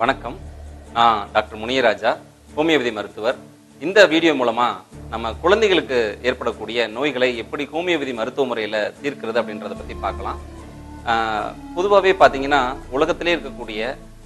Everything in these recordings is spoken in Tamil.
வணக்கம் நான் டாக்டர் முனியராஜா ஹோமியோபதி மருத்துவர் இந்த வீடியோ மூலமா நம்ம குழந்தைகளுக்கு ஏற்படக்கூடிய நோய்களை எப்படி ஹோமியோபதி மருத்துவ முறையில் தீர்க்கிறது அப்படின்றத பற்றி பார்க்கலாம் பொதுவாகவே பார்த்தீங்கன்னா உலகத்திலே இருக்கக்கூடிய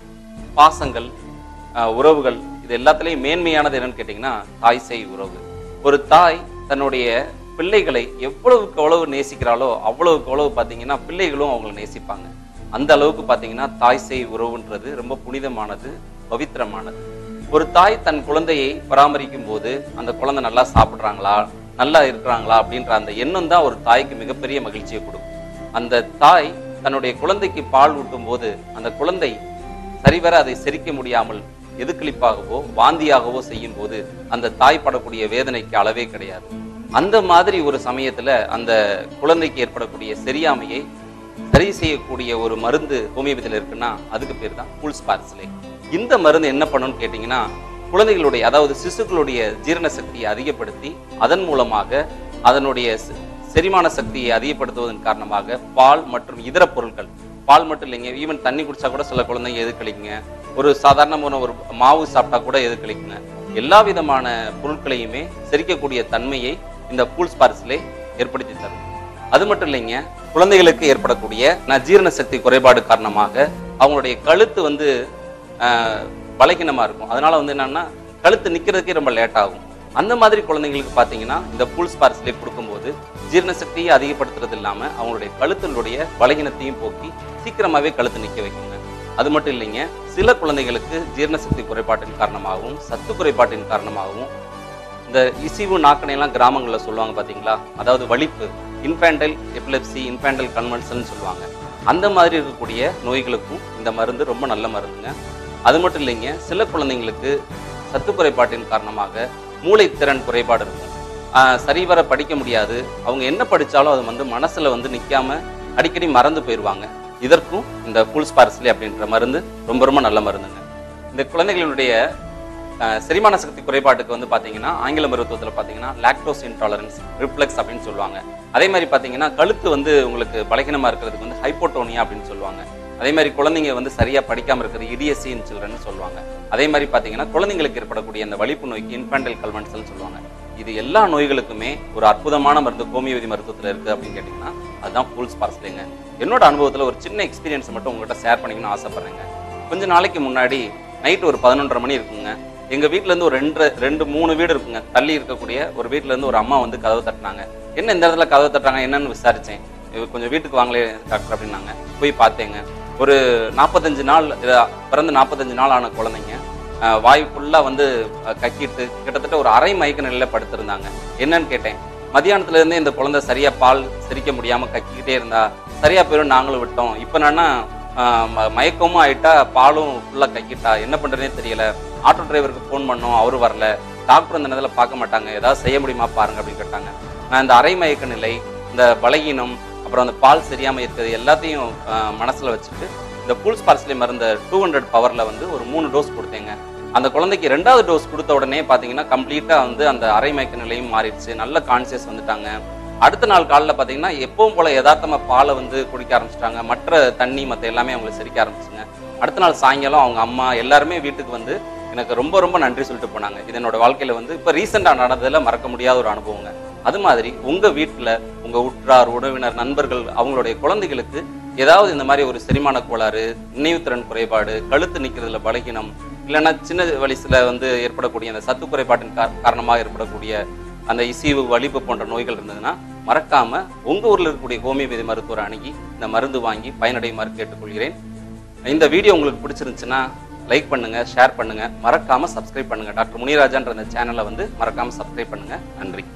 பாசங்கள் ஆஹ், உறவுகள் இது எல்லாத்துலேயும் மேன்மையானது என்னன்னு கேட்டிங்கன்னா தாய் சேய் உறவு ஒரு தாய் தன்னுடைய பிள்ளைகளை எவ்வளவுக்கு எவ்வளவு நேசிக்கிறாளோ அவ்வளவுக்கு அவ்வளவு பார்த்தீங்கன்னா பிள்ளைகளும் அவங்கள நேசிப்பாங்க அந்த அளவுக்கு பார்த்தீங்கன்னா தாய் சேய் உறவுன்றது ரொம்ப புனிதமானது பவித்திரமானது ஒரு தாய் தன் குழந்தையை பராமரிக்கும் போது அந்த குழந்தை நல்லா சாப்பிட்றாங்களா நல்லா இருக்கிறாங்களா அப்படின்ற அந்த எண்ணம் தான் ஒரு தாய்க்கு மிகப்பெரிய மகிழ்ச்சியை கொடுக்கும் அந்த தாய் தன்னுடைய குழந்தைக்கு பால் ஊட்டும் போது அந்த குழந்தை சரிவர அதை செரிக்க முடியாமல் எதுக்களிப்பாகவோ வாந்தியாகவோ செய்யும் போது அந்த தாய் படக்கூடிய வேதனைக்கு அளவே கிடையாது அந்த மாதிரி ஒரு சமயத்துல அந்த குழந்தைக்கு ஏற்படக்கூடிய செரியாமையை சரி செய்யக்கூடிய ஒரு மருந்து ஹோமியோபதியில் இருக்குன்னா அதுக்கு பேர் தான் புல்ஸ் பார்சலே இந்த மருந்து என்ன பண்ணுன்னு கேட்டிங்கன்னா குழந்தைகளுடைய அதாவது சிசுக்களுடைய ஜீரண சக்தியை அதிகப்படுத்தி அதன் மூலமாக அதனுடைய செ- செரிமான சக்தியை அதிகப்படுத்துவதன் காரணமாக பால் மற்றும் இதர பொருட்கள் பால் மட்டும் இல்லைங்க ஈவன் தண்ணி குடிச்சா கூட சில குழந்தைங்க எதுக்களிக்குங்க ஒரு சாதாரணமான ஒரு மாவு சாப்பிட்டா கூட எதுக்களிக்குங்க எல்லா விதமான பொருட்களையுமே செரிக்கக்கூடிய தன்மையை இந்த பூல்ஸ் பார்சலே ஏற்படுத்தி தரும் அது மட்டும் இல்லைங்க குழந்தைகளுக்கு ஏற்படக்கூடிய ந- ஜீரண சக்தி குறைபாடு காரணமாக அவங்களுடைய கழுத்து வந்து ஆஹ், பலகீனமா இருக்கும் அதனால வந்து என்னன்னா கழுத்து நிக்கிறதுக்கே ரொம்ப லேட் ஆகும் அந்த மாதிரி குழந்தைங்களுக்கு பார்த்தீங்கன்னா இந்த பூல்ஸ் பார்சலே கொடுக்கும்போது ஜீரண சக்தியை அதிகப்படுத்துறது இல்லாம அவங்களுடைய கழுத்தினுடைய பலகீனத்தையும் போக்கி சீக்கிரமாவே கழுத்து நிக்க வைக்குங்க அது மட்டும் இல்லைங்க சில குழந்தைகளுக்கு ஜீரண சக்தி குறைபாட்டின் காரணமாகவும் சத்து குறைபாட்டின் காரணமாகவும் இந்த இசிவு நாக்கணையெல்லாம் கிராமங்களில் சொல்லுவாங்க பார்த்தீங்களா அதாவது வலிப்பு இன்ஃபேண்டல் எபிலெப்சி இன்ஃபேண்டல் கன்வல்சன் சொல்லுவாங்க அந்த மாதிரி இருக்கக்கூடிய நோய்களுக்கும் இந்த மருந்து ரொம்ப நல்ல மருந்துங்க அது மட்டும் இல்லைங்க சில குழந்தைங்களுக்கு சத்து குறைபாட்டின் காரணமாக மூளைத்திறன் குறைபாடு இருக்கும் ஆஹ் சரிவர படிக்க முடியாது அவங்க என்ன படித்தாலும் அது வந்து மனசில் வந்து நிற்காம அடிக்கடி மறந்து போயிடுவாங்க இதற்கும் இந்த புல்ஸ் பார்சலி அப்படின்ற மருந்து ரொம்ப ரொம்ப நல்ல மருந்துங்க இந்த குழந்தைகளுடைய அஹ், செரிமான சக்தி குறைபாட்டுக்கு வந்து பார்த்தீங்கன்னா ஆங்கில மருத்துவத்தில் பார்த்தீங்கன்னா லாக்டோஸ் இன்டாலரன்ஸ் ரிஃப்ளெக்ஸ் அப்படின்னு சொல்லுவாங்க அதே மாதிரி பார்த்தீங்கன்னா கழுத்து வந்து உங்களுக்கு பலகீனமாக இருக்கிறதுக்கு வந்து ஹைப்போட்டோனியா அப்படின்னு சொல்லுவாங்க அதே மாதிரி குழந்தைங்க வந்து சரியாக படிக்காமல் இருக்கிறது இடிஎஸ்சின்னு சில்ட்ரன் சொல்லுவாங்க அதே மாதிரி பார்த்தீங்கன்னா குழந்தைங்களுக்கு ஏற்படக்கூடிய அந்த வலிப்பு நோய்க்கு இன்ஃபேண்டல் கல்வன்சல் சொல்லுவாங்க இது எல்லா நோய்களுக்குமே ஒரு அற்புதமான மருந்து ஹோமியோபதி மருத்துவத்தில் இருக்குது அப்படின்னு கேட்டிங்கன்னா அதுதான் ஃபுல்ஸ் பார்சலிங்க என்னோட அனுபவத்தில் ஒரு சின்ன எக்ஸ்பீரியன்ஸ் மட்டும் உங்கள்கிட்ட ஷேர் பண்ணிக்கணும்னு ஆசைப்பட்றேங்க கொஞ்ச நாளைக்கு முன்னாடி நைட் ஒரு பதினொன்றரை மணி இருக்குங்க எங்கள் வீட்டிலேருந்து ஒரு ரெண்டு ரெண்டு மூணு வீடு இருக்குங்க தள்ளி இருக்கக்கூடிய ஒரு வீட்டிலேருந்து ஒரு அம்மா வந்து கதவு தட்டினாங்க என்ன இந்த இடத்துல கதவு தட்டுறாங்க என்னன்னு விசாரித்தேன் கொஞ்சம் வீட்டுக்கு வாங்களே டாக்டர் அப்படின்னாங்க போய் பார்த்தேங்க ஒரு நாற்பத்தஞ்சு நாள் இது பிறந்து நாற்பத்தஞ்சு நாள் ஆன குழந்தைங்க அஹ், வாய் ஃபுல்லாக வந்து அஹ், கக்கிட்டு கிட்டத்தட்ட ஒரு அரை மயக்க நிலையில் படுத்திருந்தாங்க என்னன்னு கேட்டேன் மதியானத்துல இருந்தே இந்த குழந்தை சரியா பால் செரிக்க முடியாம கக்கிக்கிட்டே இருந்தா சரியா போயிடும் நாங்களும் விட்டோம் இப்போ என்னன்னா ஆஹ் ம- மயக்கமும் ஆயிட்டா பாலும் ஃபுல்லா கக்கிட்டா என்ன பண்றதுனே தெரியல ஆட்டோ டிரைவருக்கு ஃபோன் பண்ணோம் அவரு வரல டாக்டர் அந்த நேரத்தில் பார்க்க மாட்டாங்க ஏதாவது செய்ய முடியுமா பாருங்க அப்படின்னு கேட்டாங்க நான் இந்த அரை மயக்க நிலை இந்த பலகீனம் அப்புறம் அந்த பால் சரியாம இருக்கிறது எல்லாத்தையும் ஆஹ் மனசுல வச்சுட்டு இந்த புல்ஸ் பார்சலி மருந்த டூ ஹண்ட்ரட் பவர்ல வந்து ஒரு மூணு டோஸ் கொடுத்தேங்க அந்த குழந்தைக்கு ரெண்டாவது டோஸ் கொடுத்த உடனே பார்த்தீங்கன்னா கம்ப்ளீட்டாக வந்து அந்த அரை மயக்க நிலையும் மாறிடுச்சு நல்ல கான்சியஸ் வந்துட்டாங்க அடுத்த நாள் காலைல பார்த்தீங்கன்னா எப்பவும் போல யதார்த்தமா பாலை வந்து குடிக்க ஆரம்பிச்சிட்டாங்க மற்ற தண்ணி மற்ற எல்லாமே அவங்களுக்கு செரிக்க ஆரம்பிச்சுங்க அடுத்த நாள் சாயங்காலம் அவங்க அம்மா எல்லாருமே வீட்டுக்கு வந்து எனக்கு ரொம்ப ரொம்ப நன்றி சொல்லிட்டு போனாங்க இது என்னோட வாழ்க்கையில வந்து இப்போ ரீசெண்டாக நடந்ததுல மறக்க முடியாத ஒரு அனுபவங்க அது மாதிரி உங்க வீட்டில் உங்க உற்றார் உறவினர் நண்பர்கள் அவங்களுடைய குழந்தைகளுக்கு ஏதாவது இந்த மாதிரி ஒரு செரிமான கோளாறு நினைவுத்திறன் குறைபாடு கழுத்து நிற்கிறதுல பலகீனம் இல்லைன்னா சின்ன வயசுல வந்து ஏற்படக்கூடிய அந்த சத்து குறைபாட்டின் கா- காரணமாக ஏற்படக்கூடிய அந்த இசைவு வலிப்பு போன்ற நோய்கள் இருந்ததுன்னா மறக்காம உங்க ஊர்ல இருக்கக்கூடிய ஹோமியோபதி மருத்துவரை அணுகி இந்த மருந்து வாங்கி பயனடையுமாறு கேட்டுக்கொள்கிறேன் இந்த வீடியோ உங்களுக்கு பிடிச்சிருந்துச்சுன்னா லைக் பண்ணுங்க ஷேர் பண்ணுங்க மறக்காம சப்ஸ்கிரைப் பண்ணுங்க டாக்டர் முனிராஜான்ற இந்த சேனலை வந்து மறக்காம சப்ஸ்கிரைப் பண்ணுங்க நன்றி